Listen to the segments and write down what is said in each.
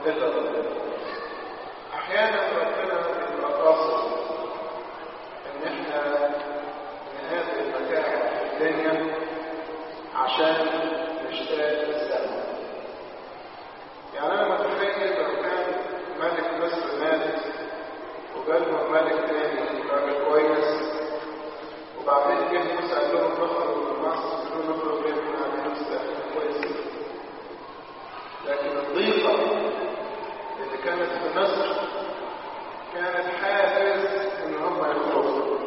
إلا ربنا أحيانا ربنا بيبقى قاصد إن إحنا نقابل المتاعب في الدنيا عشان نشتاق للسماء يعني أنا متخيل لو كان ملك مصر مات وجالهم ملك تاني راجل كويس وبعدين جه موسى قال لهم نخرج من مصر قالوا له نخرج ليه من عند نفسه كويس لكن الضيقة اللي كانت في مصر كانت حافز ان هم يخرجوا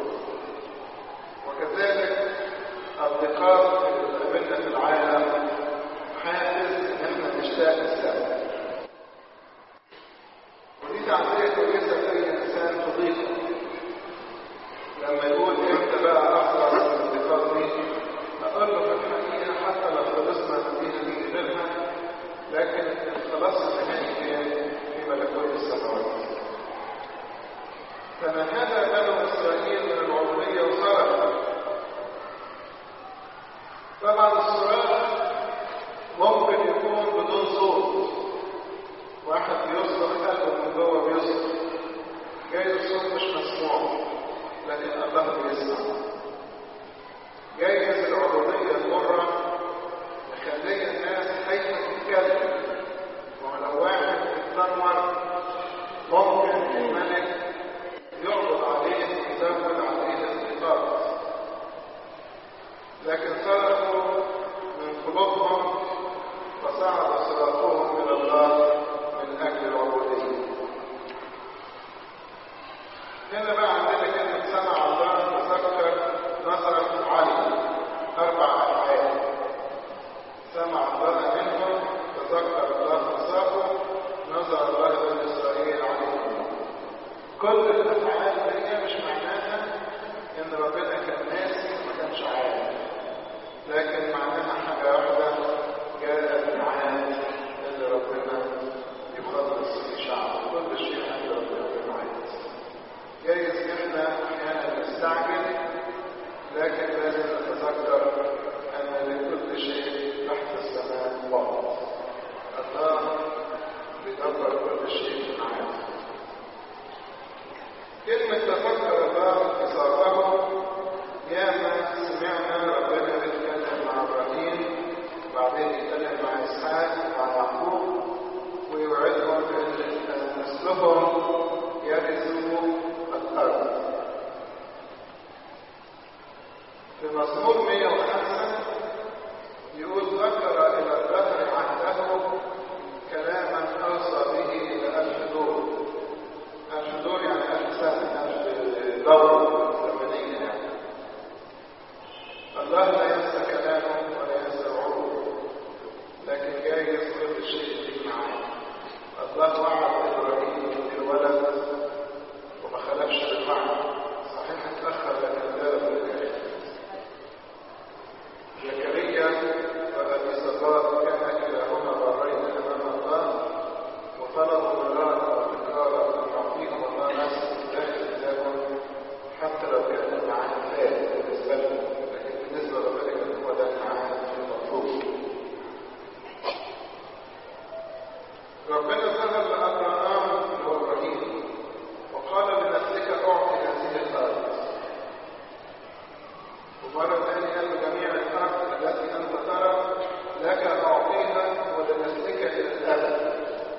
وكذلك الضيقات اللي قابلنا في العالم حافز ان احنا نشتاق للسماء ودي تعزية كويسة لأي إنسان في ضيقة لما يقول امتى بقى أخلص من الضيقات دي أقول له في الحقيقة حتى لو خلصنا من دي نيجي غيرها لكن الخلاص النهائي فين؟ في ملكوت السماوات فنهدى بنو إسرائيل من العبودية وصرف طبعا الصراخ ممكن يكون بدون صوت واحد بيصرخ قلبه من جوه بيصرخ جايز الصوت مش مسموع لكن الله بيسمع جايز العبودية المرة مخلية الناس خايفة تتكلم ولو واحد اتنمر ممكن الملك يقبض عليه ويزود عليه الانتقاد لكن صرفوا من قلوبهم فصعد صراخهم الى الله من اجل العبوديه هنا بقى عندنا كلمه سمع الله تذكر نظره علي اربع افعال سمع الله منهم تذكر الله نصابه نظر الله بني اسرائيل عليهم كل الافعال دي مش معناها ان ربنا كان ناسي وما كانش عارف لكن معناها حاجه واحده جاء الميعاد اللي ربنا يخلص في شعبه كل شيء عند ربنا بميعاد جايز احنا احيانا نستعجل لكن لازم نتذكر ان لكل شيء تحت السماء وقت الله بيدبر كل شيء بميعاد كلمة تفكر الله إصابه ياما سمعنا ربنا بيتكلم مع إبراهيم بعدين يتكلم مع إسحاق مع يعقوب ويوعدهم بأن نسلهم يرثوا الأرض في مزمور 105 يقول ذكر إلى الدهر عهده كلاما أوصى به إلى ألف دور ألف دور يعني ألف سنة ألف دورة زمنية يعني الله لا ينسى كلامه ولا ينسى وعوده لكن جايز كل شيء في معاه الله وعد إبراهيم بالولد وما خلفش بالمعنى صحيح اتأخر لكن لا بالآخر زكريا وأبي كان كلاهما بارين أمام الله وطلبوا مرارا وتكرارا أن يعطيهم الله نفس داخل لهم حتى لو كان المعاد فات بالنسبة لهم لكن بالنسبة لربنا كان هو ده المعاد المطلوب ربنا ظهر لأبراهام وإبراهيم وقال لنفسك أعطي هذه الأرض ومرة ثانية قال جميع الأرض التي أنت ترى لك أعطيها ولنسلك إلى الأبد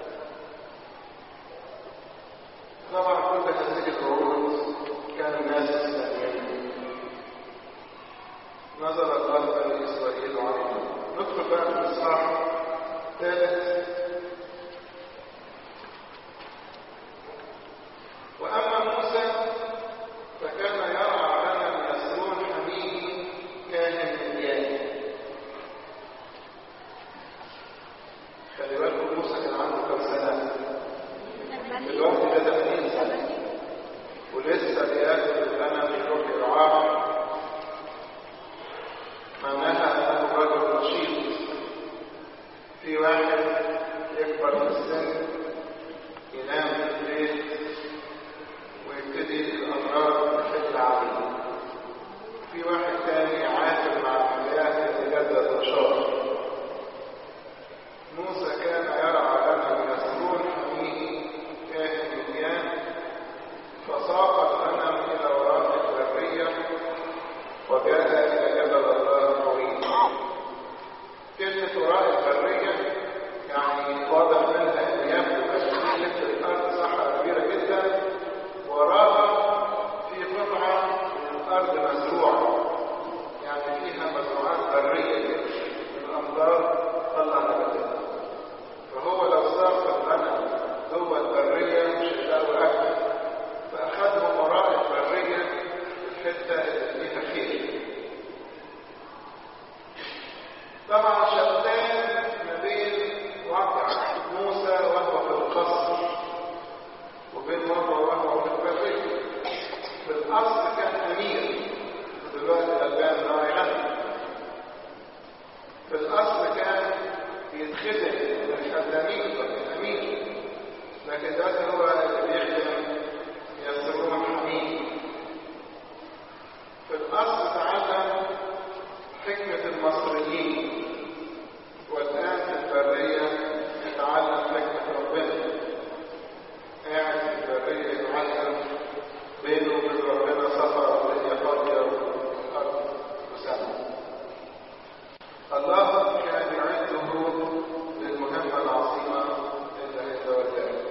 طبعا كل هذه الوعود كان الناس إسلاميين نظر الله بني إسرائيل عليهم ندخل بقى في الإصحاح الثالث وأما موسى فكان يرعى غنم يسرون حميه الأرض مزروعة يعني فيها مزروعات برية الأمطار طلع نباتات فهو لو صار في الغنم جوه البرية مش هيلاقوا أكل فأخذهم وراء البرية الحتة اللي فيها خير طبعا شتان ما بين واقع موسى وهو في القصر وبين وهو وهو في البرية في الأصل كان أمير ودلوقتي غلبان راعي غنم في الأصل كان بيتخدم من الخدامين الأمير لكن دلوقتي هو اللي بيخدم يسموه حميد في الأصل تعلم حكمة المصريين والآن في البرية يتعلم حكمة ربنا قاعد في البرية يتعلم بينه وبين ربنا سفر والدنيا فاضية والأرض وسماء الله كان يعده للمهمة العظيمة اللي هيتولاها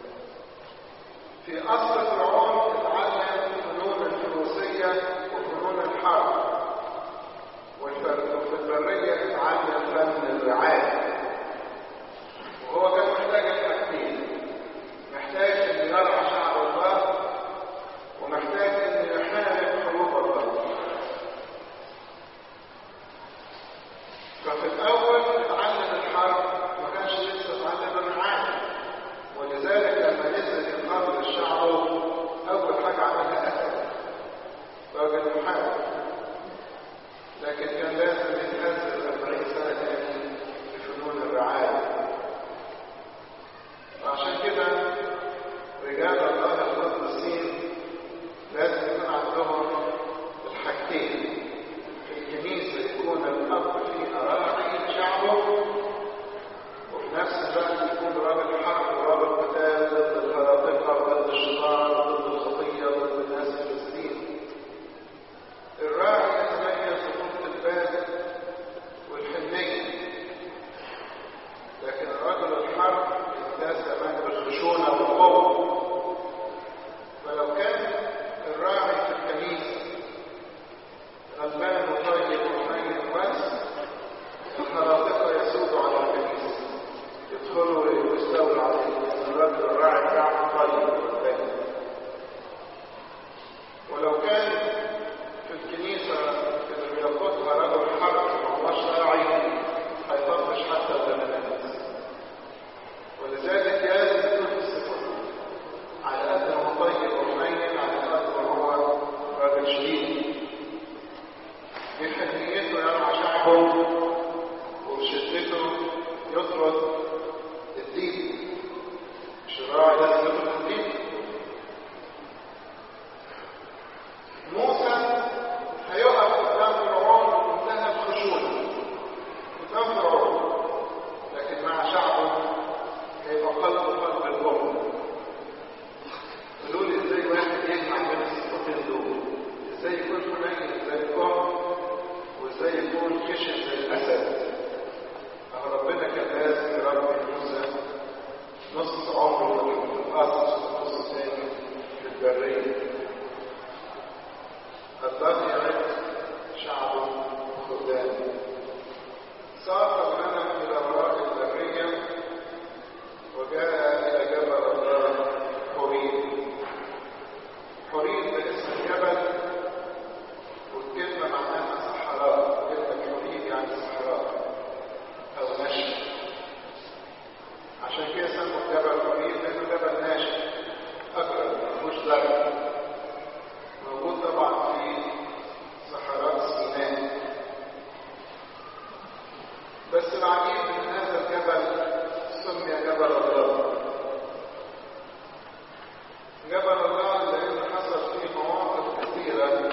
في أصل فرعون اتعلم فنون الفروسية وفنون الحرب وفي البرية اتعلم فن الرعاية وهو كان محتاج الحاجتين محتاج ان يرعى شعب الله ومحتاج ان يحارب حروب الله ففي الاول اتعلم الحرب ما كانش لسه اتعلم الرعاية ولذلك لما نزل يقابل الشعب اول حاجة عملها اسد راجل محارب لكن كان لازم يتهزز 40 سنة تاني بفنون الرعاية وعشان كده رجال الله المقدسين لازم يكون عندهم الحاجتين في الكنيسة يكون الأب فيها راعي شعبه وفي نفس الوقت يكون راجل حرب وراجل قتال ضد الهراطقة وضد الشيطان وضد الخطية وضد الناس الفاسدين الراعي يتميز بطولة البال والحنية لكن الرجل الحرب يمتاز كمان بالخشونة والقوة فلو كان الراعي في الكنيسة غلبان وطيب وحنين بس الخراطقة يسودوا على الكنيسة يدخلوا ويستولوا عليه الراجل الراعي بتاعه طيب وغلبان ولو كان في الكنيسة اللي بيقودها رجل حرب ما هوش راعي هيطفش حتى البنات ولذلك لازم يكون في السفر على قد ما هو طيب وحنين على قد ما هو راجل شديد بحنيته يرعى شعبه وبشدته يطرد الدين مش الراعي لازم يطرد الدين موسى هيقف قدام فرعون بمنتهى الخشونة قدام فرعون لكن مع شعبه هيبقى قلبه قلب الأم قالوا لي ازاي واحد يجمع بين الصفتين دول ازاي يكون حنين زي الأم وازاي يكون خشن زي الأسد أهو ربنا كان لازم يربي موسى نص عمره في الأرض ونص تاني في البرية الله يعد شعبه خدامه ساق الغنم الى وراء البريه وجاء الى جبل الله حريم حريم ده اسم جبل والكلمه معناها صحراء كلمه حريم يعني صحراء او نشف عشان كده سموا الجبل حريم لانه جبل ناشف اقرب ما فيهوش زرع موجود طبعا في صحراء سيناء بس العجيب ان هذا الجبل سمي جبل الله جبل الله لان حصل فيه مواقف كثيره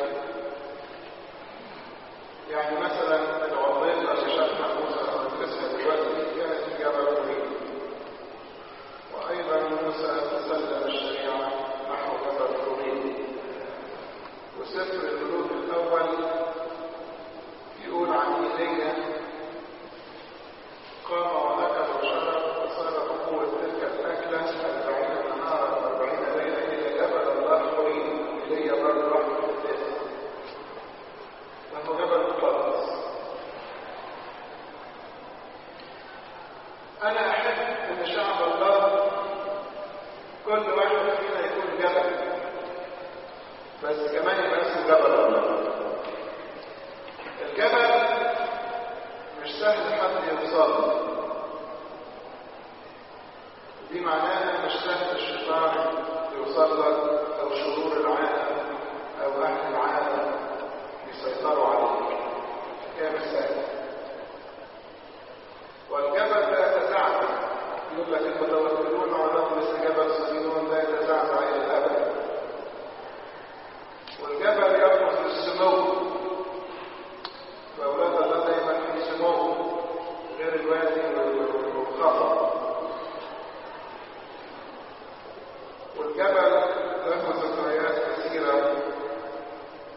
يعني مثلا العضيقه اللي شافها موسى او القسمه دلوقتي كانت في جبل قريب وايضا موسى تسلم الشريعه نحو جبل قريب وسفر الملوك الأول يقول عن إيليا قام وأكل وشرب وصار قوة تلك الأكلة أربعين نهارا وأربعين ليلة إلى جبل الله حريم إيليا برضه راح في الدين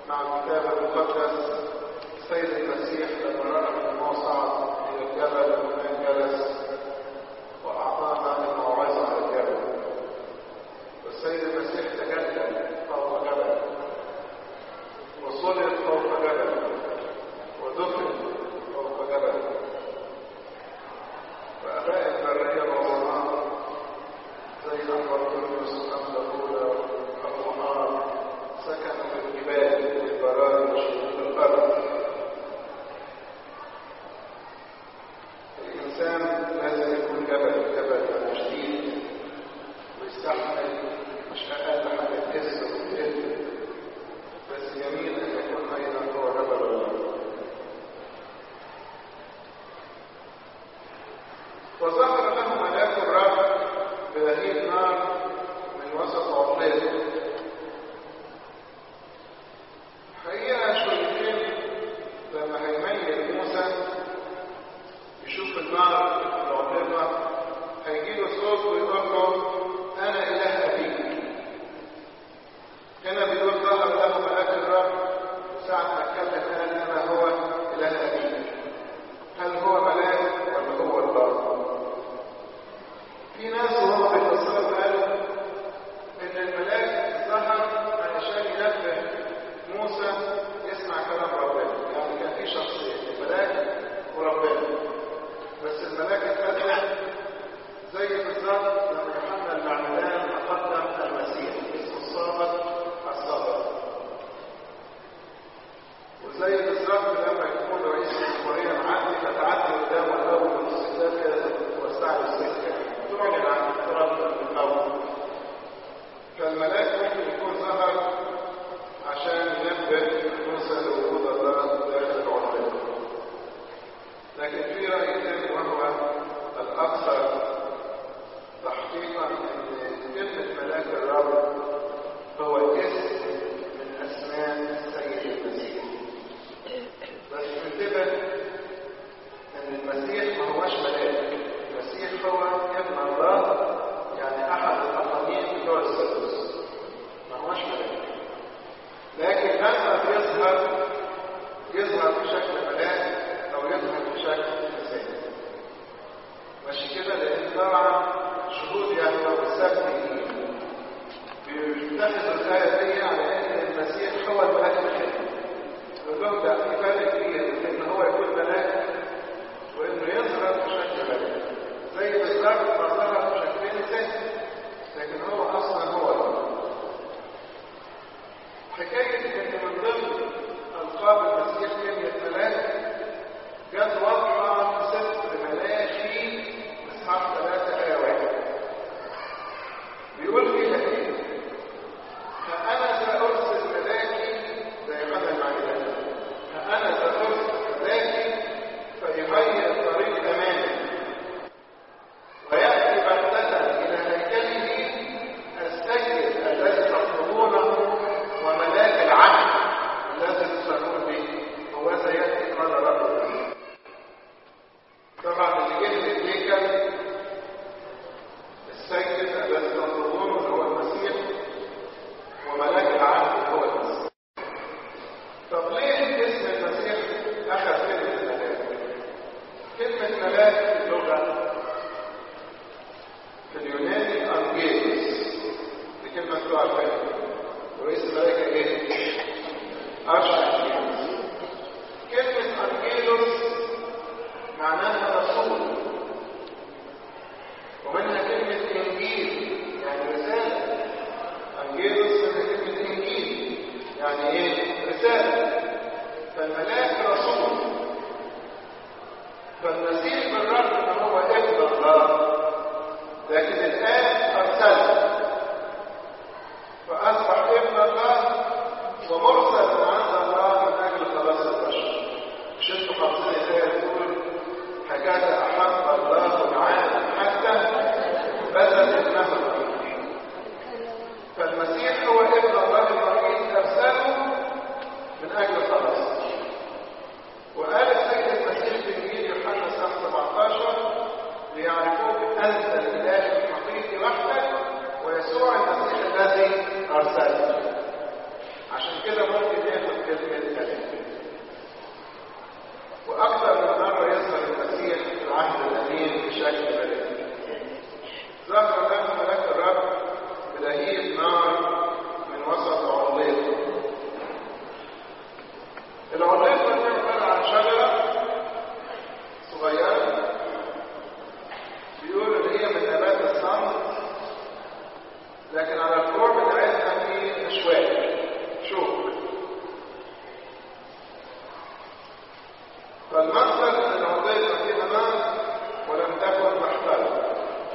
مع الكتاب المقدس السيد المسيح لما رأى أنه صعد إلى الجبل وهناك جلس وأعطانا الموعظة على الجبل والسيد المسيح تجلى فوق جبل وصلب فوق جبل ودفن فوق جبل فأباء البرية العظماء زي أمبرتونيوس أمبرتولا أبو نار سكنوا في الجبال والبرارج في الأرض الإنسان لازم يكون جبل جبل يعني شديد ويستحمل مش أقل حاجة تهز وتهز بس جميل أن يكون أيضا هو جبل الله وظهر له ملاك الرب بلهيب نار من وسط عقلاته حقيقة شويتين لما هيميل موسى يشوف النار العظيمة هيجيله صوت ويقول له أنا إله أبيك هنا بيقول ظهر له ملاك الرب ساعة ما اتكلم قال أنا هو إله أبيك هل هو ملاك ولا هو الله؟ في ناس وهم بيفسروا قالوا ان الملاك ظهر علشان ينبه موسى يسمع كلام ربنا يعني كان في شخصين الملاك وربنا بس الملاك اتقدم زي بالظبط لما يوحنا المعمدان تقدم المسيح اسمه الصابت الصابت وزي بالظبط لما يكون رئيس الجمهوريه معدي فتعدي قدامه الاول الموتوسيكلات كده توسع له السكه تعلن عن اقتراب من الاول فالملاك ممكن يكون ظهر عشان ينبه موسى لوجود الله داخل العمر لكن في راي ثاني وهو الاكثر تحقيقا ان كلمه ملاك الرب هو اسم من اسماء السيد المسيح بس انتبه ان المسيح ما هوش ملاك المسيح هو ابن الله يعني احد الاقانيم بتوع الثالوث ما هوش ملاك لكن لما بيظهر يظهر بشكل ملاك او يظهر بشكل انسان ماشي كده لان طبعا شهود يهوى والسبت بيتخذوا الايه دي على ان المسيح هو الملاك الخير يقول لهم ده في فرق كبير ان هو يكون ملاك وانه يظهر بشكل ملاك زي بالظبط ما ظهر بشكل انسان لكن هو اصلا هو الله حكايه ان من ضمن القاب المسيح كلمه ملاك جت واضحه في سفر ملاكي اصحاح ثلاثه ايه واحد بيقول فيها ايه؟ فانا سارسل ملاكي زي يوحنا المعلم فانا سارسل ملاكي فيهيئ الطريق امامي ويأتي بغتة إلى هيكله السيد الذي تطلبونه وملاك العدل الذي تسألون به هو سيأتي قال رب طبعا اللي جه للهيكل السيد الذي تطلبونه هو المسيح وملاك العدل هو المسيح طب ليه اسم المسيح أخذ كلمة ملاك؟ كلمة ملاك في اللغة في اليوناني أنجيلوس دي كلمة بتوع الفاتح ورئيس الملائكة إيه؟ أرشع أنجيلوس كلمة أنجيلوس معناها رسول ومنها كلمة إنجيل يعني رسالة أنجيلوس منها كلمة إنجيل يعني إيه؟ رسالة فالملاك رسول فالمسيح بالرغم ان هو ابن الله لكن الان ارسله فاصبح ابن الله ومرسل من عند الله من اجل خلاص البشر مش انتوا حافظين الايه تقول هكذا احب الله العالم حتى بذل ابنه الوحيد فالمسيح هو ابن الله الوحيد ارسله من اجل خلاص وقال السيد المسيح في انجيل يوحنا 17 فالمنظر ان العضية فيها نار ولم تكن محترمة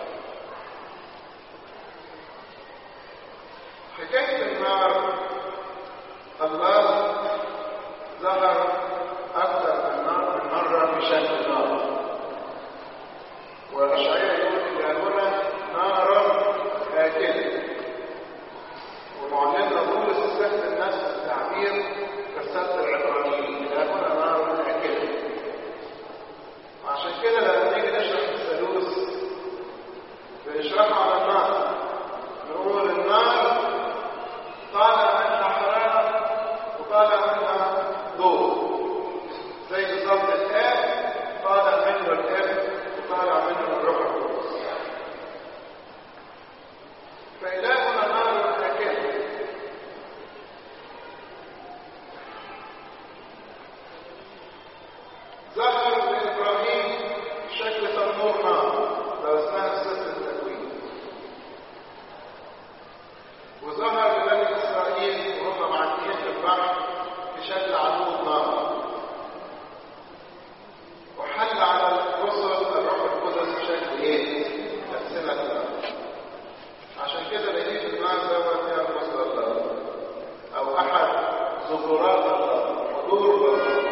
حكاية النار الله ظهر أكثر من نار من مرة في شكل نار وأشعياء يقول إلى هنا نارا آكلة ومعلمنا بولس استخدم نفس التعبير في رسالة العبرانيين إلى هنا نار آكلة وعشان كده لما نيجي نشرح الثالوث بنشرحه على النار نقول النار طالع منها حرارة وطالع منها ضوء زي بالظبط الآب طالع منه الآب وطالع منه الروح القدس فإلهنا نار آكلة ظهر لإبراهيم شكل تنور نار لو اسمها سفر التكوين وظهر لبني إسرائيل وهم معديين في البحر بشكل عمود نار وحل على الرسل الروح القدس بشكل ايه؟ ألسنة نار عشان كده نجيب النار دوت يا رسول الله أو أحد ظهورات الله حضور الله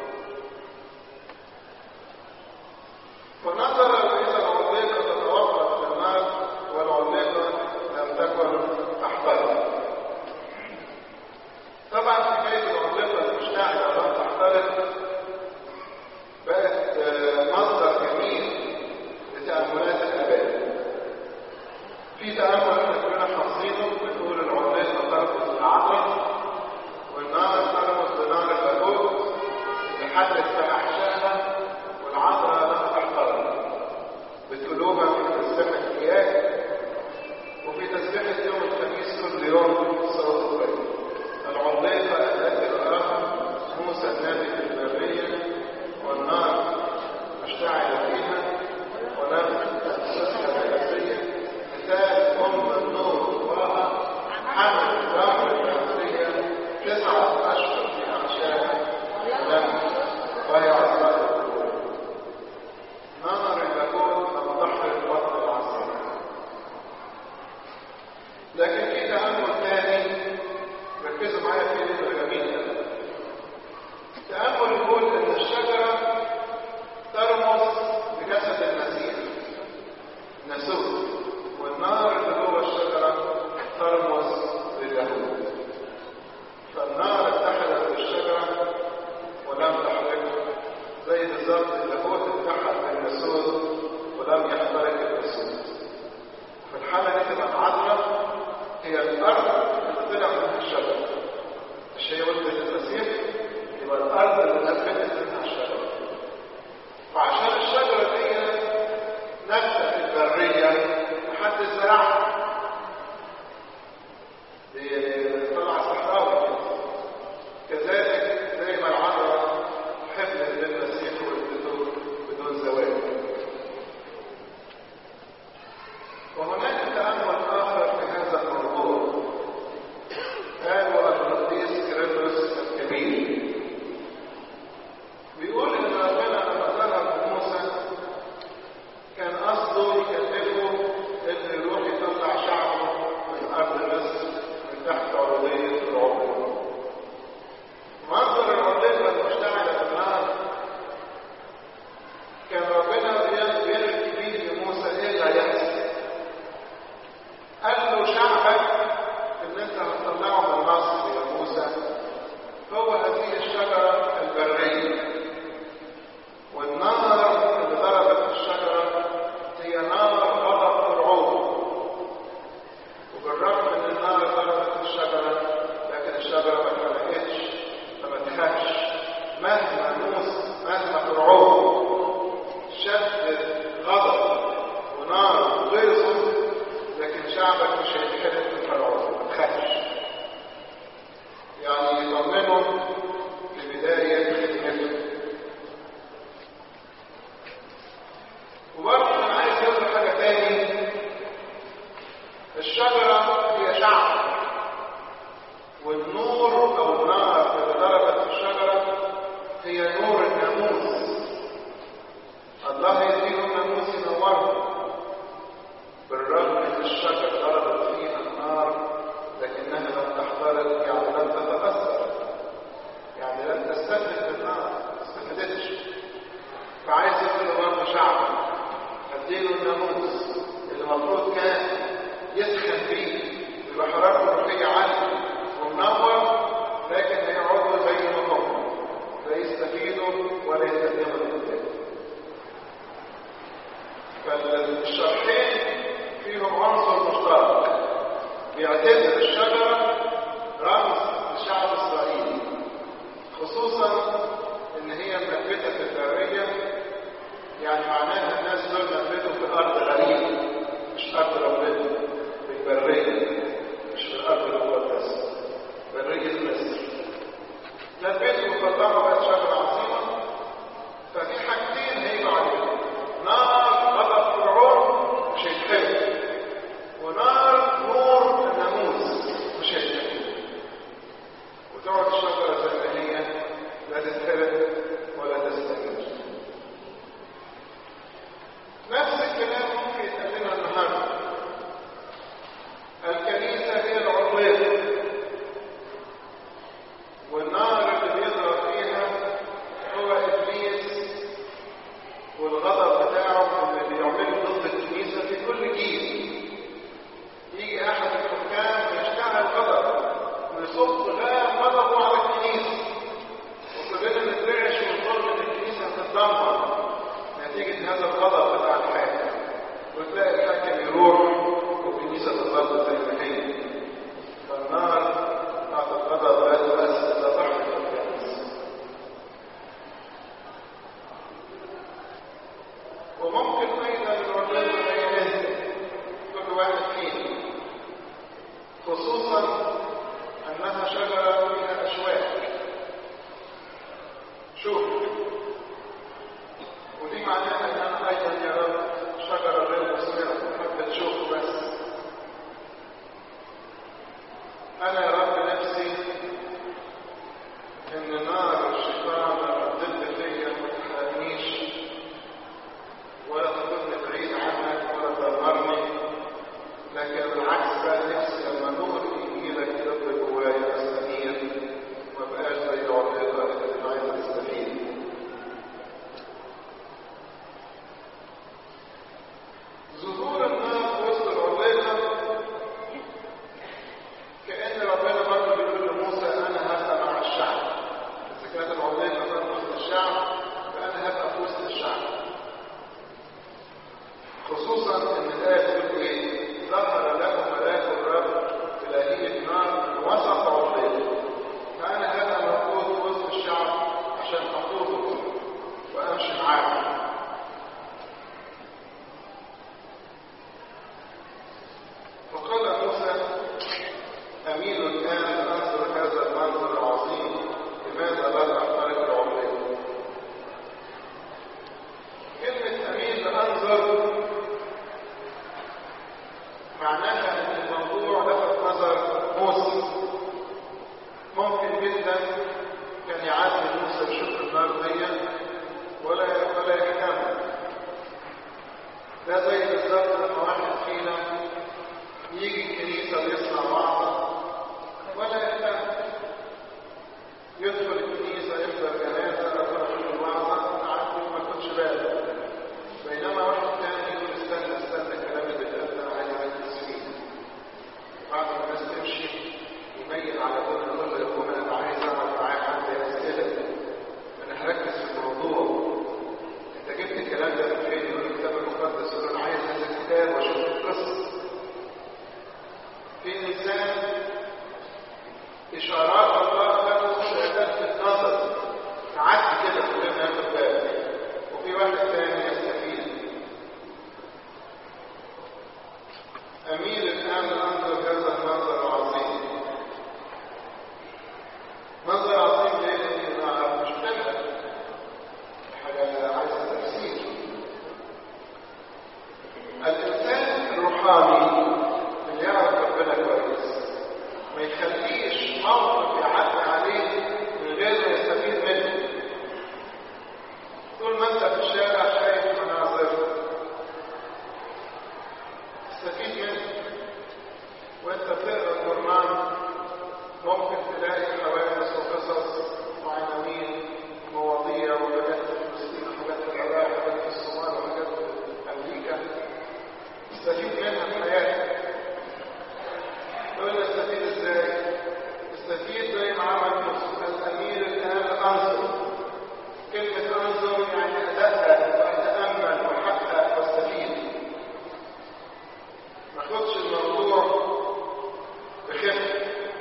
فنظر إلى العليقة تتوقف في النار والعليقة لم تكن تحترق طبعا حكاية العليقة المشتعلة لم تحترق بقت آه، مصدر جميل لتأملات الآباء في تأمل احنا كلنا حافظينه بنقول العليقة تربط بالعقل والنار تربط بنار اللاهوت اللي حدث في أحشائها والعذراء لم تحترم بتقولوها في تسبيحة إياه وفي تسبيحة يوم الخميس كل يوم صوت الخير العليقة التي رآها موسى النبي في البرية والنار مشتعلة فيها ولم تأسسها الأسية مثال أم النور وراها حمل دار الأسية تسعة أشهر في أحشائها ولم وهي عصرات الكون نظر اللاهوت لم تحرق بطن العصر لكن في تأمل ثاني ركزوا معايا فيه ده جميل ده. تأمل يقول إن الشجرة ترمز لجسد المسيح نسوه والنار اللي جوه الشجرة ترمز لليهود فالنار اتحدت بالشجرة ولم تحرقه زي بالظبط اللاهوت اتحد بالنسود ولم يحترق النسود في الحالة دي تبقى العذراء هي الأرض اللي طلع منها الشجرة مش هي ولدة المسيح يبقى الأرض اللي نبتت منها الشجرة فعشان الشجرة دي نبتة في البرية محدش زرعها دي طلع صحراوي كذلك زي ما العذراء حفلت للمسيح وولدته بدون زواج وهناك تأمل آخر في هذا الموضوع قاله القديس كيرلس الكبير بيقول إن ربنا لما ظهر لموسى كان قصده يكلفه إنه يروح يطلع شعبه من أرض مصر من تحت عبودية العمر فلفته وطلعه بقت شجرة عظيمة ففي حاجتين هيجوا عليهم نار غضب فرعون مش هيتحرق ونار نور الناموس مش هيتحرق وتقعد الشجرة زي ما هي لا تتحرق ولا تستمر نفس الكلام ممكن يتقال لنا النهارده الكنيسة هي العضوية والنار اللي بيضرب فيها هو إبليس والغضب بتاعه اللي بيعمله ضد الكنيسة في كل جيل يجي أحد الحكام يشتغل غضب ويصب غام غضبه على الكنيسة وكلنا نترعش ونطلب إن الكنيسة تتدمر نتيجة هذا الغضب بتاع الحاكم وتلاقي الحاكم يروح والكنيسة تظل زي ما هي فالنار بتاعت الغضب لا تؤثر لا تحرق الكنيسة وممكن أيضا العلماء يبينه كل واحد فينا خصوصا أنها شجرة فيها أشواك شوف ودي معناها ان انا ايضا يا رب شجره غير مثمره حبه شوك بس انا يا رب نفسي ان نار الشيطان ضد فيا ما تحرقنيش ولا تاخدني بعيد عنك ولا تدمرني لكن بالعكس بقى نفسي لما نور انجيلك يضرب جوايا استنير ما بقاش زي عقيده اللي عايز استفيد ظهور النار في وسط العليقة كأن ربنا برضه بيقول لموسى أنا هبقى مع الشعب إذا كانت العليقة في وسط الشعب فأنا هبقى في وسط الشعب خصوصا إن الآية بتقول إيه؟ ظهر له ملاك الرب بلاهية نار من وسط عليقة فأنا هبقى موجود في وسط الشعب عشان أقوده وأمشي معاه وقال موسى أميل الآن لأنظر هذا المنظر العظيم لماذا لا أخترق العمرية كلمة أميل لأنظر معناها أن الموضوع لفت نظر موسى ممكن جدا كان يعدي موسى يشوف النار دي ولا ولا يهتم ده زي بالظبط لما واحد فينا يجي الكنيسة ويسمع وعظة ولا يهتم يدخل الكنيسة يحضر جنازة أو يحضر الوعظة عارف ما كنتش باله بينما واحد تاني يقول استنى استنى الكلام اللي بيتقال ده أنا عايز أركز فيه بعد ما الناس تمشي يميل على دول يقول له يا أخويا أنا عايز أقعد معاك عندي أسئلة أنا هركز في الموضوع أنت جبت الكلام ده من فين؟ يقول الكتاب المقدس يقول أنا عايز هذا الكتاب وأشوف القصة في إنسان إشارات الله له تلفت نظر تعدي كده كلنا ناخد بالك وفي واحد ثاني يستفيد أميل الآن لأنظر هذا المنظر العظيم منظر عظيم ليه؟ لأني أنا مش فاهم حاجة عايزة تفسير الإنسان الروحاني اللي يعرف ربنا كويس ما يخليش موقف يعدي عليه من غير ما يستفيد منه طول ما انت في الشارع شايف مناظر استفيد منه وانت بتقرا القرآن ممكن تلاقي حوادث وقصص وعناوين ومواضيع وحاجات في فلسطين وحاجات في العراق وحاجات في الصومال وحاجات في امريكا استفيد منها في حياتك تقول لي استفيد ازاي؟ استفيد زي ما عمل موسى الامير الان انظر كلمة انظر يعني ادقق واتامل واحقق واستفيد ما اخدش الموضوع بخفه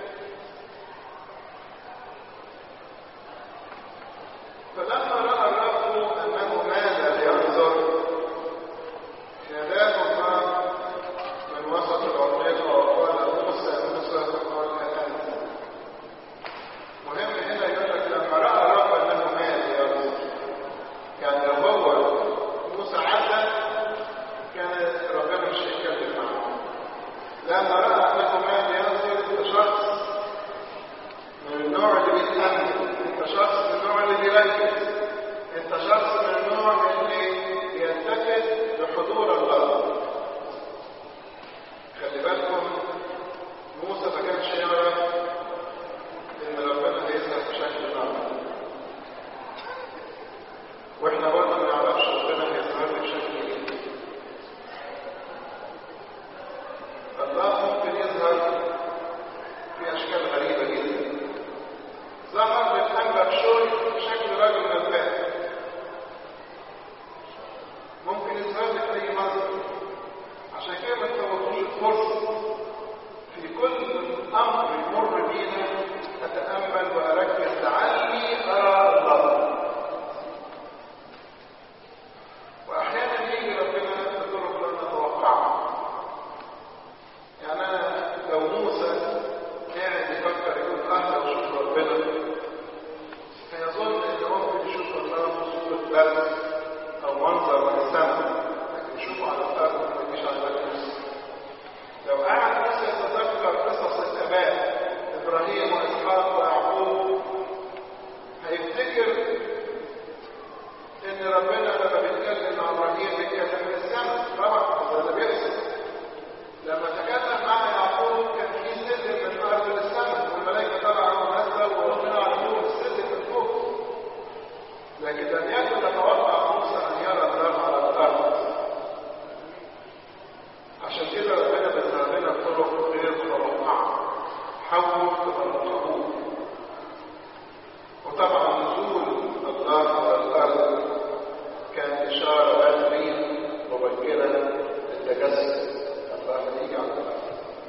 فلما راى الرب انه مال لينظر ناداه الله من وسط العميق وقال موسى موسى فقال ها انت مهم هنا يقول لك لما لكن لم يكن يتوقع موسى ان يرى الله على الارض عشان كده ربنا بيظهر لنا طرق غير متوقعه حول تبرقه وطبعا نزول الله على الارض كان اشاره بدري مبكره للتجسد الله هيجي على الارض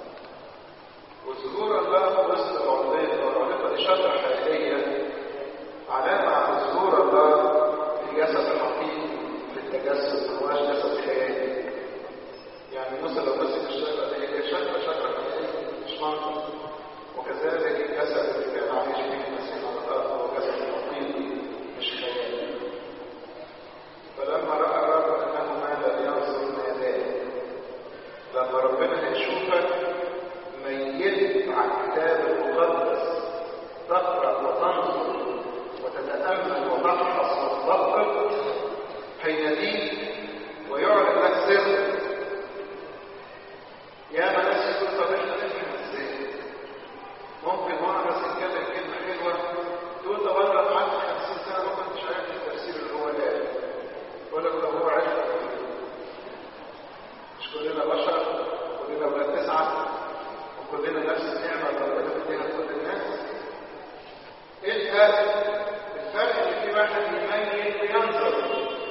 وظهور الله في وسط العليقه والعليقه دي شجره حقيقيه علامه على ظهور الله في جسد حقيقي في التجسد ما هواش جسد خيالي يعني موسى لو مسك الشجره دي هي شجره شجره حقيقيه مش منطق وكذلك الجسد اللي كان عايش فيه المسيح على الارض هو جسد حقيقي مش خيالي فلما راى الرب انه مال لينظر ناداه لما ربنا هيشوفك ميت على الكتاب المقدس تقرا وتنظر وتتامل وتفحص وتدقق هيناديك ويعلن لك سر يا ناس يقول طب احنا نفهم ازاي ممكن واحد بس يتكلم كلمه حلوه تقول طب انا لو قعدت 50 سنه ما كنتش عارف التفسير اللي هو قاله يقول لك طب هو عرف مش كلنا بشر كلنا ولاد تسعه وكلنا نفس النعمه اللي ربنا بيديها لكل الناس ايه الفرق؟ الفرق ان في واحد يميل وينظر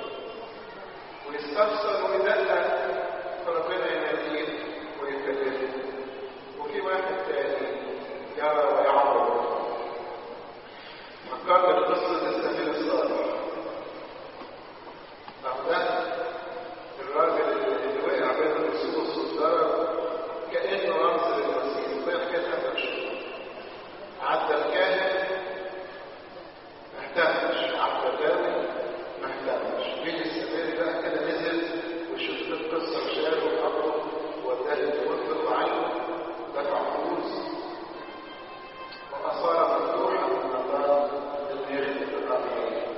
ويستفسر ويدقق فربنا يناديه ويكلمه وفي واحد تاني يرى ويعبر فكرت بقصة السفينة الصالح ده الراجل اللي وقع بين اللصوص والضرب كأنه رمز للمسيح زي حكاية هذا الشيء عدى الكاهن ما اهتمش عدى الداوي ما اهتمش بيجي السفينة بقى كده نزل وشفت القصة وشاله وحطه واداه الفندق وعينه دفع فلوس وأصار مفتوحا من الله لليخلق الرحيم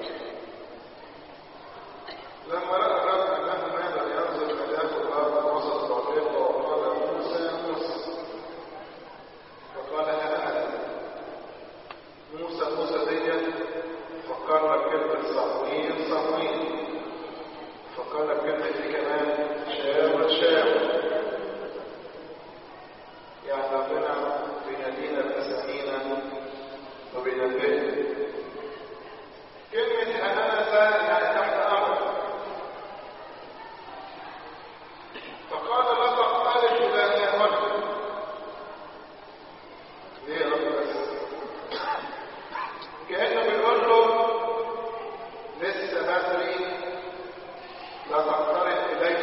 لما رأى الرب أنه ماذا ينظر ملاك الله وسط العليقة وقال موسى موسى فقال أنا أنا موسى موسى دي فكرنا بكلمة صمويل صمويل فكرنا بكلمة دي كمان شاول شاول يعني ربنا بينادينا بأسامينا وبينبهنا كلمة أنانة يعني تحت أمر فقال لا تقترب إلى يهود ليه يا رب بس كأنه بيقول له لسه بدري لا تقترب إلي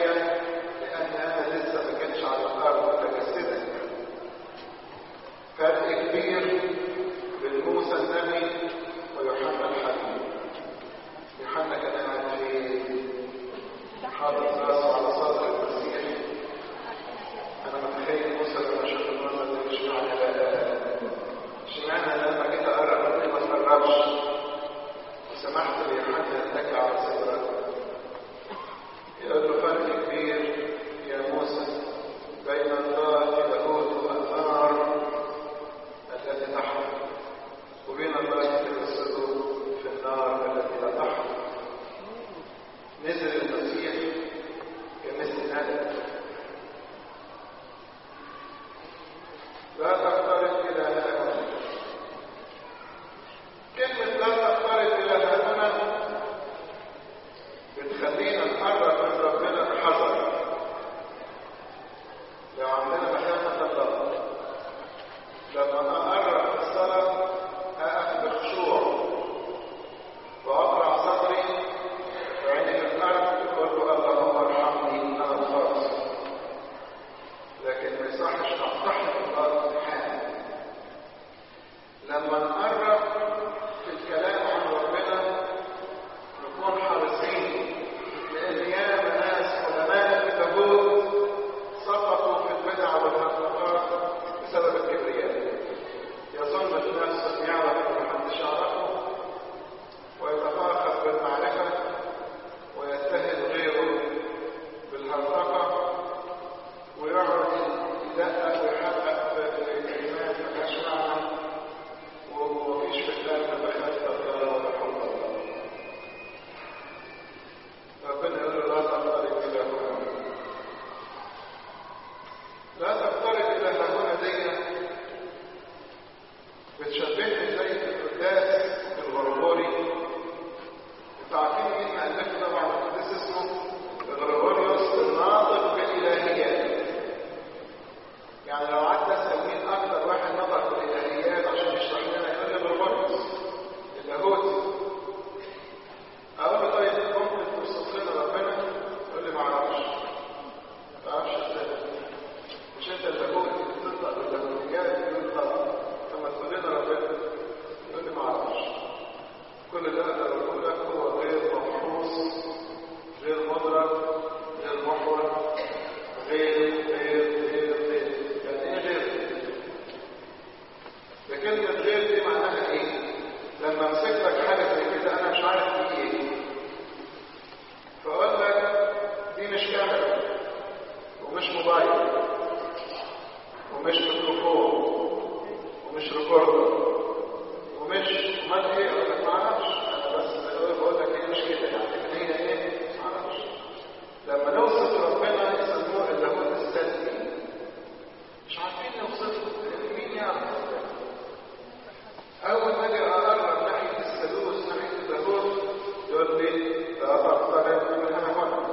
كل ده انا بقول لك هو غير مفحوص غير مدرك غير محور غير غير غير غير يعني ايه غير ده كلمة غير دي معناها ايه لما امسك لك حاجة زي كده انا مش عارف دي ايه فاقول لك دي مش كاميرا ومش موبايل ومش ميكروفون ومش ريكوردر ومش امال ايه اقول لك ما اعرفش انا بس بقول لك هي مش كده يعني هي ايه ما اعرفش لما نوصف ربنا يسموه اللي هو السلبي مش عارفين نوصفه لان مين يعرف اول ما اجي اقرب ناحيه الثالوث ناحيه اللاهوت يقول لي لا تقترب من هنا هنا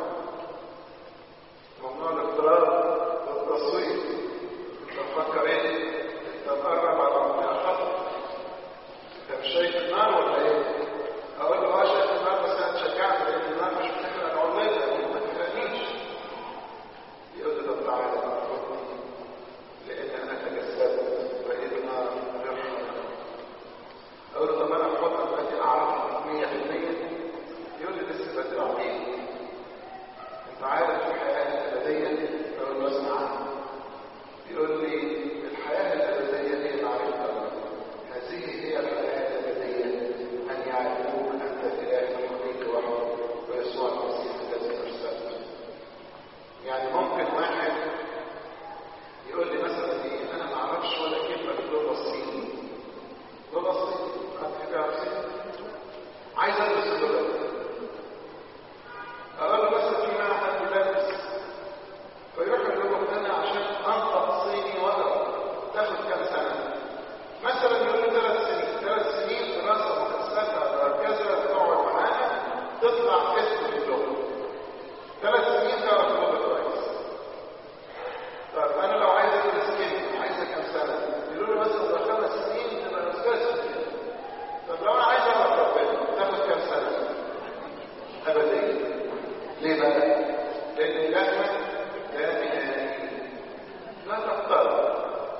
ممنوع الاقتراب والتصوير تفكر ايه انت تقرب على ربنا خطر انت مش شايف النار ولا ايه اقول له اه شايف النار بس انا اتشجعت لان النار مش بتحرق العليه ما تحرقنيش يقول لي طب تعالى بقى خدني لان انا تجسدت بقيت نار غير حرة. اقول له طب انا في حضنك دلوقتي اعرفك 100% يقول لي لسه بدري عليك انت عارف الحياه الابديه اقول له اسمع عنها يقول لي الحياه الابديه هي معرفه الله هذه هي الحياه الابديه ان يعرفوك انت الاله الحقيقي وحده ويسوع المسيح الذي ارسلته يعني ممكن واحد يقول لي مثلا ايه انا ما اعرفش ولا كلمه في اللغه الصيني اللغه الصيني حد يعرف صيني عايز ادرس اللغه دي اقول له مثلا في معهد مدرس فيروح يقول له انا عشان انطق صيني واقرا تاخد كام سنه مثلا يقول له ثلاث سنين ثلاث سنين دراسه مؤسسه مركزه تقعد معانا تطلع اسم في اللغه ثلاث سنين تعرف اللغه كويس طب انا لو عايز ادرس كلمه عايزه كام سنه يقولوا لي مثلا ده خمس سنين تبقى استاذ طب لو انا عايز اعرف ربنا تاخد كام سنه ابديه ليه بقى لان اللحمه لا نهائي لا تقترب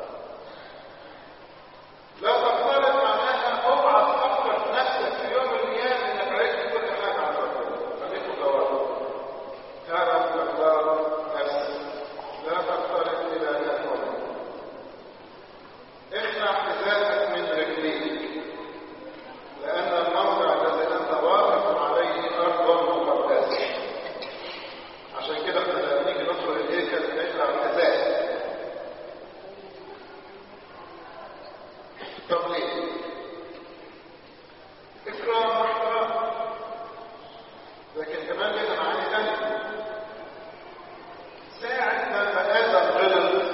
لا تقترب معناها اوعى تفكر في نفسك في يوم من الايام انك عرفت كل حاجه عن ربنا خليك متواضع تعرف مقدار نفسك لا تقترب الى الهوى اخلع حذاءك من رجليك لان الموضع الذي انت واقف عليه ارض مقدسه عشان كده احنا لما نيجي ندخل الهيكل نخلع الحذاء طب ليه؟ اكرام واحترام لكن كمان لنا معاني تانية ساعة لما آدم غلط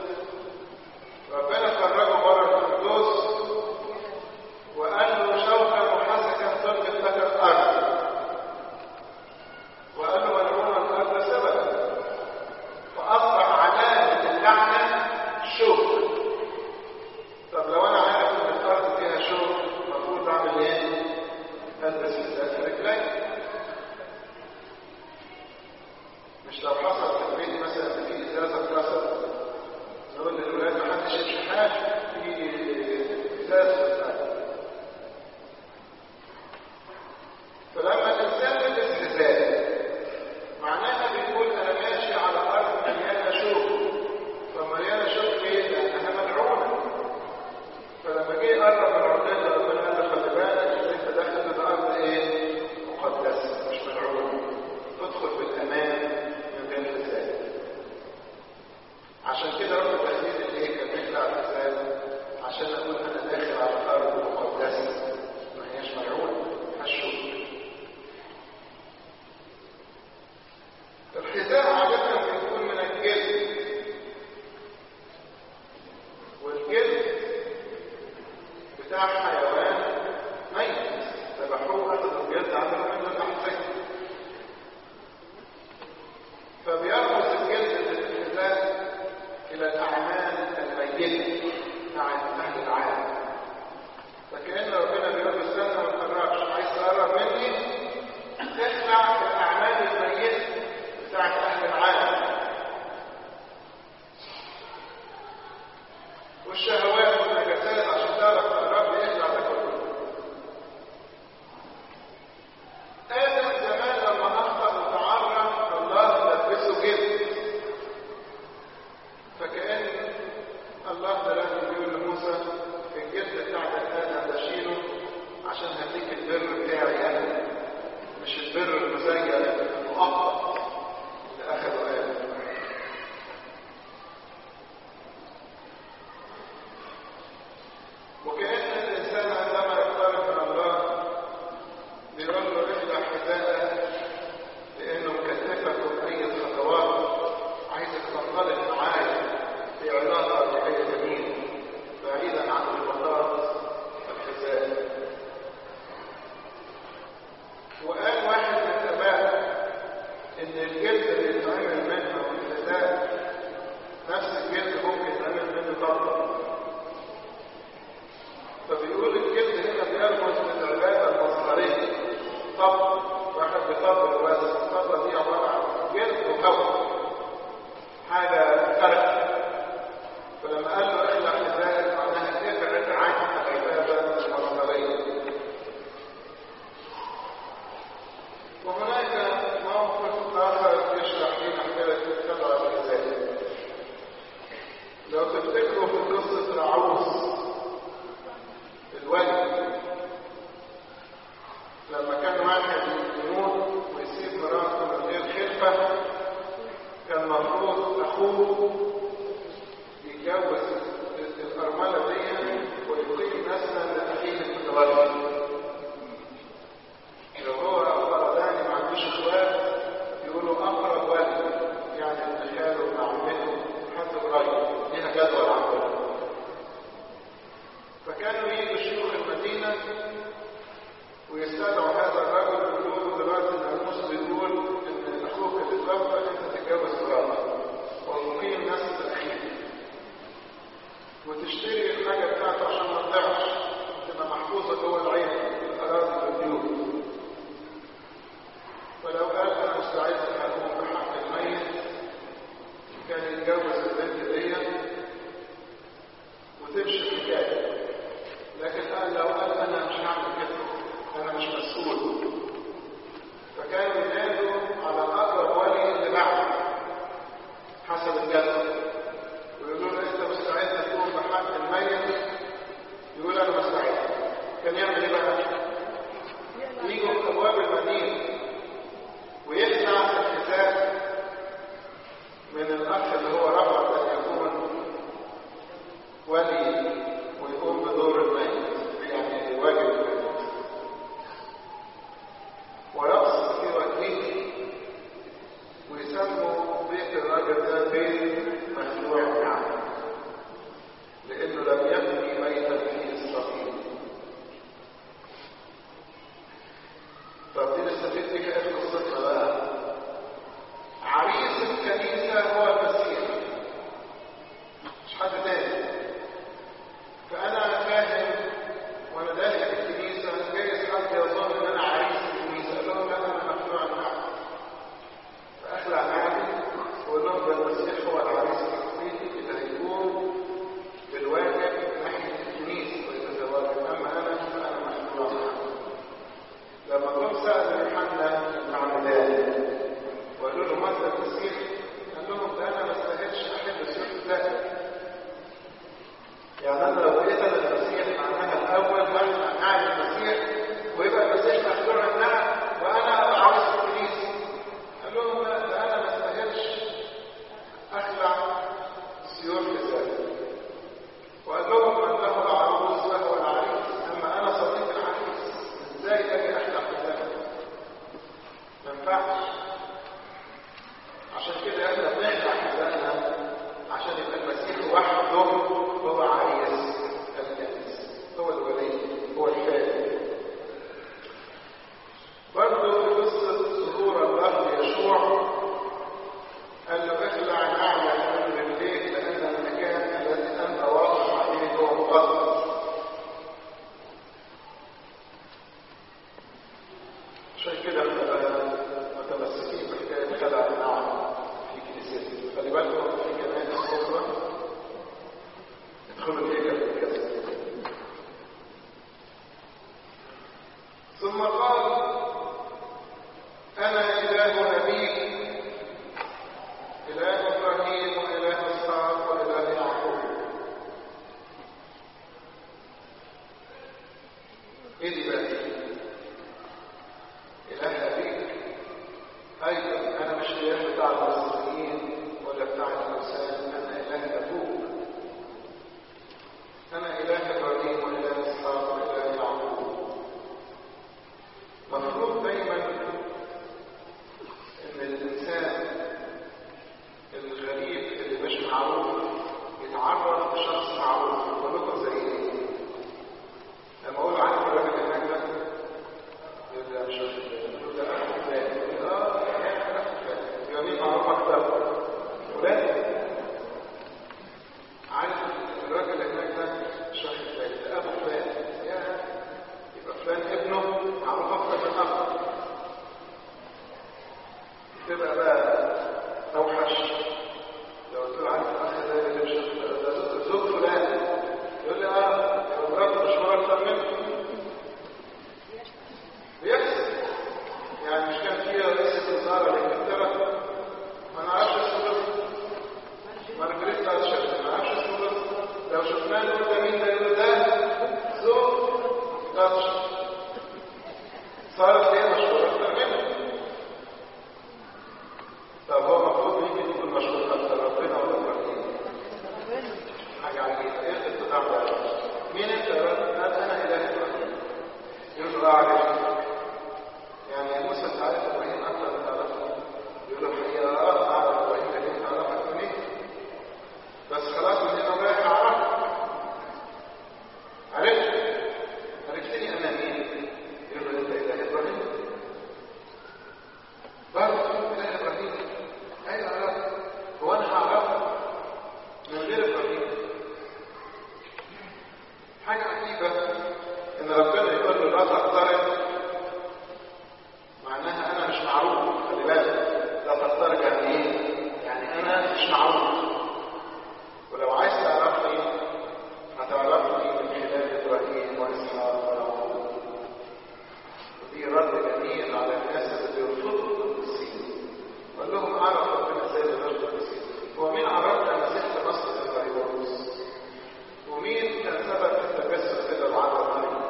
ربنا خرجه بره القدوس وقال له شوكا وحسكا تربط لك الأرض وقال له ملعون الأرض سببا فأصبح علامة اللعنة شوك طب لو أنا عارف إن الأرض فيها شوك المفروض أعمل إيه؟ ألبس حذاء في رجلي مش لو حصل في البيت مثلا إن في ازازه اتكسرت نقول للولاد ما حدش يمشي حاجه في ازازه اتكسرت فلما الانسان يلبس حذاء معناها بيقول انا ماشي على ارض مليانه شوك فمليانه شوك ليه؟ لانها ملعونه فلما جه يقرب من العلماء ربنا قال له خلي بالك ان انت داخل الارض ايه؟ بر المساجد المؤقت اللي اخذوا آية وكأن الإنسان عندما يقترب من الله بيقول له اخلع حذاءك لأنه مكتفك بأي خطوات عايزك تنطلق معايا في علاقة روحية جميلة بعيدا عن الوطاط الحذاء وقال واحد من الآباء إن الجلد اللي يتعمل منه الحذاء نفس الجلد ممكن يتعمل منه طبقة فبيقول الجلد هنا بيرمز للعبادة المصدرية طب واحد بيطبق بس الطبقة دي عبارة عن جلد وهواء حاجة فرق فلما قال له اخلع حذائك معناها ابعد عن العبادة المصدرية وهناك موقف آخر يشرح لنا حكاية خلع الحذاء لو تفتكروا في قصة العروس الولي لما كان واحد يموت ويسيب مراته من غير خلفة كان المفروض أخوه يتجوز الأرملة دي ويقيم نسلا لأخيه المتولي لو هو فرداني ما عندوش اخوات يقولوا أقرب ولي يعني ابن خاله ابن عمته حسب رأيه ليها جدول عندهم فكانوا يجوا شيوخ المدينة ويستدعوا هذا الرجل ويقولوا له دلوقتي الناموس بيقول ان اخوك اللي توفى انت تتجوز مراته ويقيم نسل اخيك وتشتري الحاجه بتاعته عشان ما تضيعش تبقى محفوظه جوه العين الاراضي والبيوت ولو قال انا مستعد ان اكون بحق الميت كان يتجوز البنت دي وتمشي الحكايه لكن قال لو قال انا مش هعمل كده انا مش مسؤول فكانوا ينادوا على اقرب ولي اللي بعده حسب الجدول ويقولوا له انت مستعد تكون بحق الميت يقول انا مستعد كان يعمل ايه بقى يجوا ابواب المدينه ويخلع الحذاء من الاخ اللي هو رفض ان يكون ولي ويقوم بدور الميت يعني واجب الميت ويقصد في وجهه ويسموا بيت الراجل ده بيت مخلوع النعم لانه لم يبني بيتا فيه الصغير طب دي نستفيد بيها ايه في قصتنا بقى عريس الكنيسه هو المسيح مش حد تاني فانا فاهم وانا داخل الكنيسه جايز حد يظن ان انا عريس الكنيسه اقول لهم لا انا مخلوع النعم فاخلع نعمي واقول لهم ده المسيح هو العريس الحقيقي اللي هيكون بالواجب ناحيه الكنيسه ويتزوج اما انا فانا مخلوع النعم لما قام سال يوحنا المعمدان وقالوا له متى المسيح قال لهم ده انا ما استاهلش احب السيف ده يعني انا لو بقيت انا المسيح معناها الاول واحد عن المسيح ويبقى المسيح مخلوع النعم وانا ابقى عاوز الكنيسه قال لهم لا ده انا ما استاهلش اخلع سيوف ذاتي وقال لهم من له العروس فهو العريس اما انا صديق العريس ازاي اجي اخلع حذائي ما ينفعش عشان كده احنا بنخلع حذائنا عشان يبقى المسيح وحده هو عريس الكنيسه هو الولي هو الفاتح برضه في قصه ظهور الله ليشوع قال له اخلع نعلك من رجليك لان المكان الذي انت واقف عليه هو مقدس عشان كده احنا بقى متمسكين بحكايه خلع النعم في كنيستنا خلي بالكم في كنائس اخرى ادخلوا الهيكل كذا ثم قال انا اله ابيك اله ابراهيم واله اسحاق واله يعقوب ايه دي بقى اله ابيك مفروض دايما ان الانسان الغريب اللي مش معروف يتعرف بشخص معروف ولكم زي ايه لما اقول عنك الراجل هناك ده يقول ده مش يقول ده اخو فلان يقول اه يا اخو فلان يبقى مين معروف اكتر ولاد عارف الراجل اللي هناك ده مش واخد بالي ده ابو فلان يا يبقى فلان ابنه معروف اكتر من ابوه تبقى بقى اوحش لو قلت له عارف الاخ ده اللي مش ده زوج فلان يقول لي اه يبقى مراته مش هو اكتر منه بيحصل يعني مش كان في رئيس وزاره لانجلترا ما نعرفش اسمه بس مارجريت تاتشر ما نعرفش اسمه بس لو شفناه نقول ده مين ده يقول ده زوج تاتشر صارت هي مشهوره اكتر منه طب هو المفروض يجي يكون مشهور اكتر ربنا ولا ابراهيم حاجه عجيبه ايه الاتضاع ده مين انت يا رب قال انا اله ابراهيم يقول له اه عرفت يعني موسى انت عارف ابراهيم اكتر من تعرفه يقول له الحقيقه اه اعرف ابراهيم لكن تعرفك منين بس خلاص من هنا ورايح اعرفك عرفت عرفتني انا مين يقول له انت اله ابراهيم برضه اله ابراهيم ايوه عرفت هو انا هعرفه من غير ابراهيم حاجه عجيبه ان ربنا يقول له لا تقترب معناها انا مش معروف خلي بالك لا تقترب يعني ايه يعني انا مش معروف ولو عايز تعرفني هتعرفني من خلال ابراهيم واسحاق ويعقوب ودي رد جميل على الناس اللي بيرفضوا القديسين قال لهم اعرف ربنا ازاي بيرفض القديسين هو مين عرفنا المسيح في مصر الفيروس ومين كان سبب في التجسس كده وعلى مريم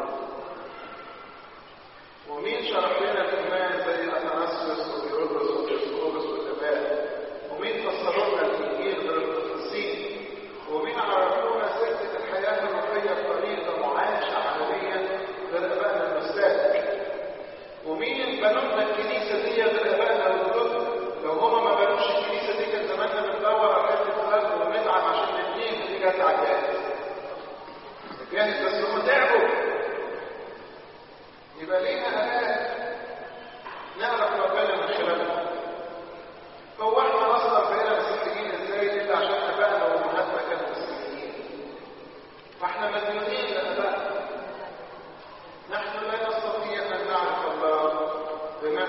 ومين شرح لنا الايمان زي اثناسيوس وبيرودوس وبيرسولوس والاباء ومين فسروا لنا الانجيل غير القديسين ومين عرفونا سكه الحياه الروحيه بطريقه معاشه عمليا غير ابائنا المساك ومين بنوا لنا الكنيسه دي غير ابائنا وجدودنا لو هما ما بنوش الكنيسه دي كان زماننا بندور على حته ارض ونتعب عشان الاثنين دي جت على الجاهز الجاهز بس هم تعبوا يبقى لينا آلات نعرف ربنا من خلالها هو احنا اصلا بقينا مسيحيين ازاي الا عشان ابائنا وامهاتنا كانوا مسيحيين فاحنا مديونين لابائنا نحن لا نستطيع ان نعرف الله بما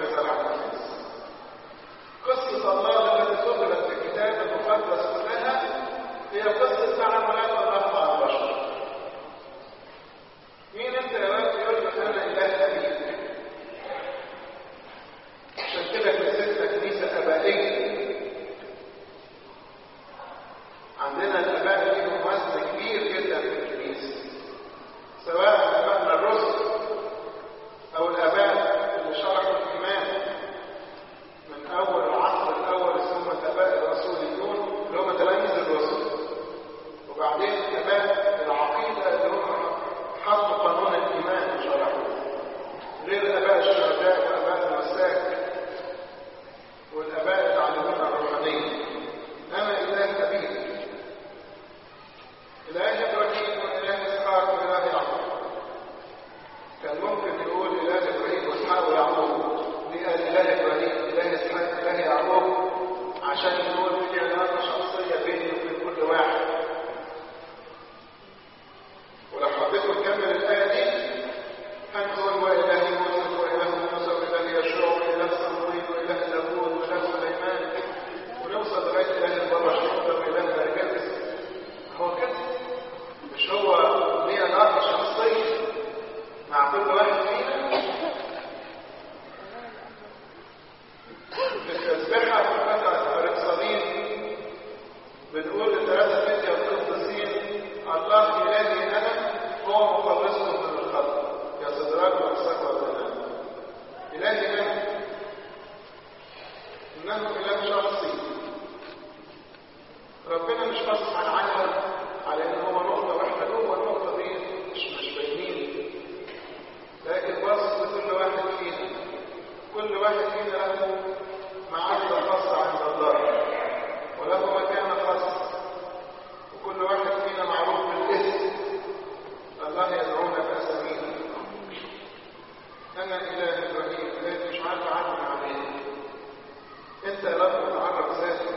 واحد فينا له معرفة خاصة عند الله وله مكانة خاصة وكل واحد فينا معروف بالاسم الله يدعونا بأسامينا أنا إله إبراهيم إله مش عارف أعرف عليه أنت لا تتعرف ذاتك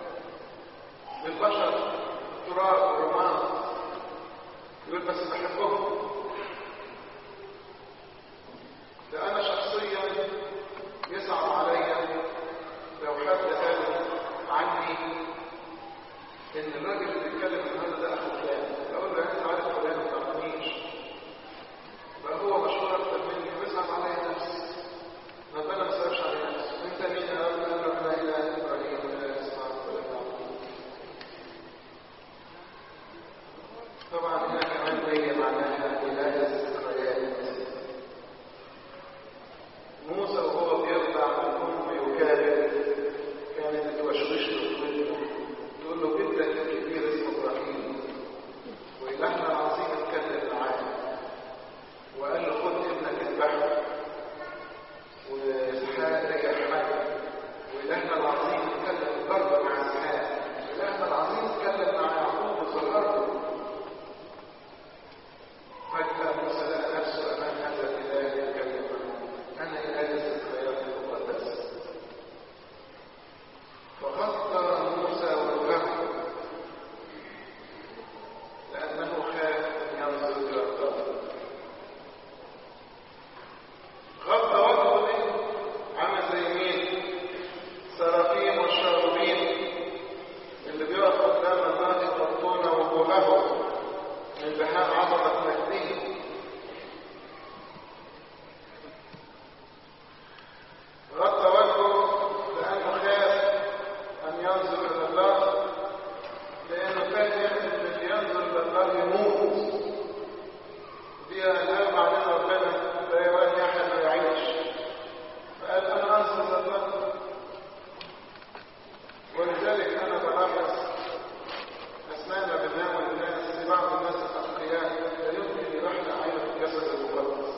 للبشر تراب ورمان يقول بس بحبهم ده أنا شخصيا يصعب عليا لو حد قال عني إن الراجل اللي بيتكلم النهارده ده أخو فلان أقول له أنت عارف فلان ما تعرفنيش بقى هو مشهور أكتر مني ويصعب عليا نفسي ربنا ما صعبش عليا نفسي أنت مين يا رب؟ أنا لا إله إلا إبراهيم ولا إسماعيل ولا يعقوب طبعا هنا كمان هي معناها إله الذكريات موسى وهو بيرضع من أمه يكابر كانت توشوش له ودنه تقول له جدك الكبير اسمه إبراهيم وإلهنا العظيم اتكلم معاه وقال له خد ابنك اذبحه وإسحاق رجع حي وإلهنا العظيم اتكلم برضه مع إسحاق إلهنا العظيم اتكلم مع يعقوب وظهر له فجأة موسى لقى نفسه أمام هذا الإله يتكلم أنا إله الذكريات المقدسة فغطى موسى وجهه لأنه خاف أن ينظر إلى القبر غطى وجهه دي عامل زي مين؟ سرافيم والشاروبين اللي بيقف قدام الله يغطون وجوههم من بهاء عظمة مجده غطى وجهه لأنه خاف أن ينظر إلى الله لأنه فاهم أن اللي ينظر إلى الله يموت دي قال بعدين ربنا لا يوان أحد لا يعيش فقال أنا أنظر إلى الله ولذلك أنا بلاحظ أسمعنا بالنام والناس في بعض الناس الأتقياء لا يمكن يروح لعين الجسد المقدس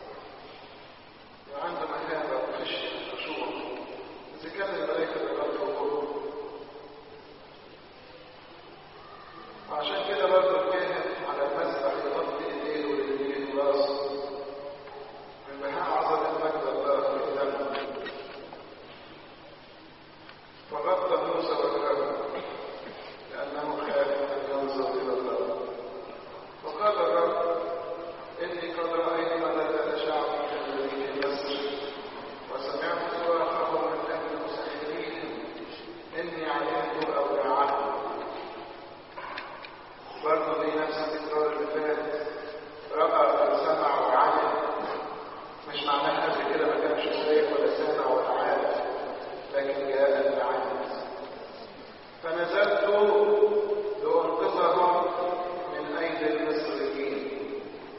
وعنده مهابة وخشية وخشوع إذا كان الملائكة بالأرض وقوله وعشان كده برضه الكاهن على المسبح يغطي ايديه ورجليه وراسه من بهاء عظمة مجد الله قدامه فغطى موسى وجهه لأنه خاف أن ينظر إلى الله وقال الرب إني قد رأيت ملذة شعبي الذي في مصر وسمعت صراخهم من أجل مسحرين إني علمت أوجاعهم برضه دي نفس التكرار اللي فات رأى وسمع وعلم مش معناها قبل كده ما كانش شايف ولا سامع ولا عارف لكن جاء العلم فنزلت لأنقذهم من أيدي المصريين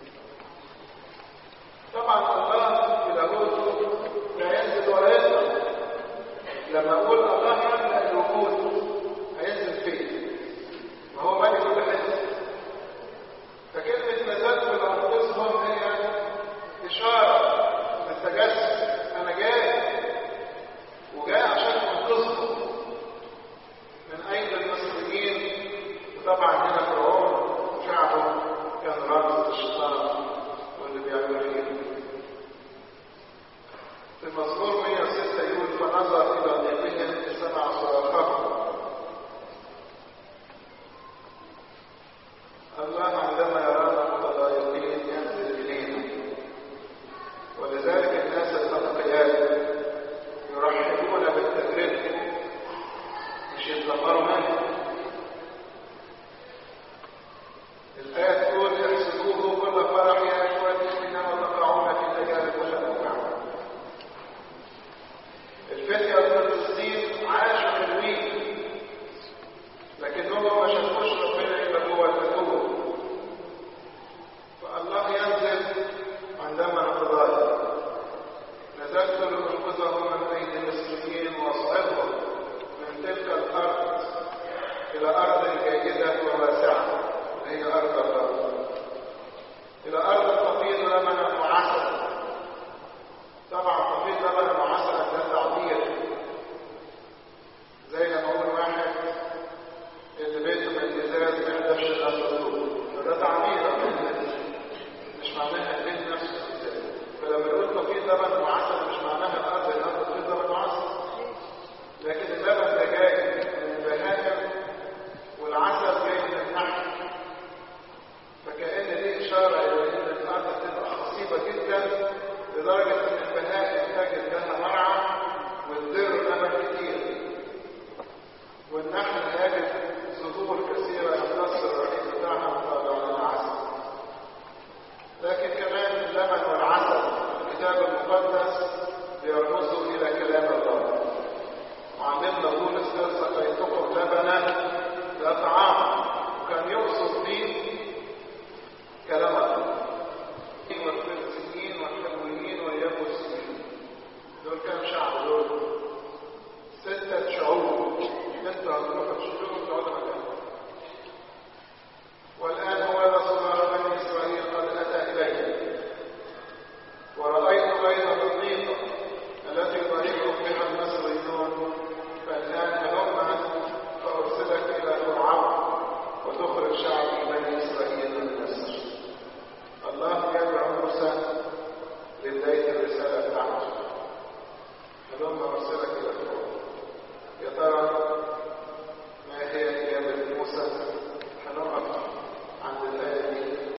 طبعا الله في لاهوته لا ينزل ولا يطلع لما اقول الله يملا الوجود هينزل فين ما هو مالك كل حته فكلمه نزلت لانقذهم هي اشاره للتجسد انا جاي وجاي عشان انقذهم من ايدي المصريين وطبعا هنا فرعون شعبه كان رمز الشيطان واللي بيعمل فيه في المزمور 106 يقول فنظر الى ضيقهم سمع صراخهم الله عندما يرانا متضايقين ينزل الينا ولذلك الناس الاتقياء يرحبون بالتجربه مش يتذمروا منه الآية تقول احسبوه كل فرح يا إخوتي حينما تقعون في تجارب وتنوع الفتية الفلسطين عاشوا حلوين لكنهم ما شافوش ربنا إلا جوه الفتوة فالله ينزل عندما نتضايق نزلت لأنقذهم من أيدي المسلمين وأصعدهم من تلك الأرض إلى أرض جيدة وواسعة هي أرض الله إلى أرض تفيض لبنا وعسل طبعا تفيض لبنا وعسل والنحل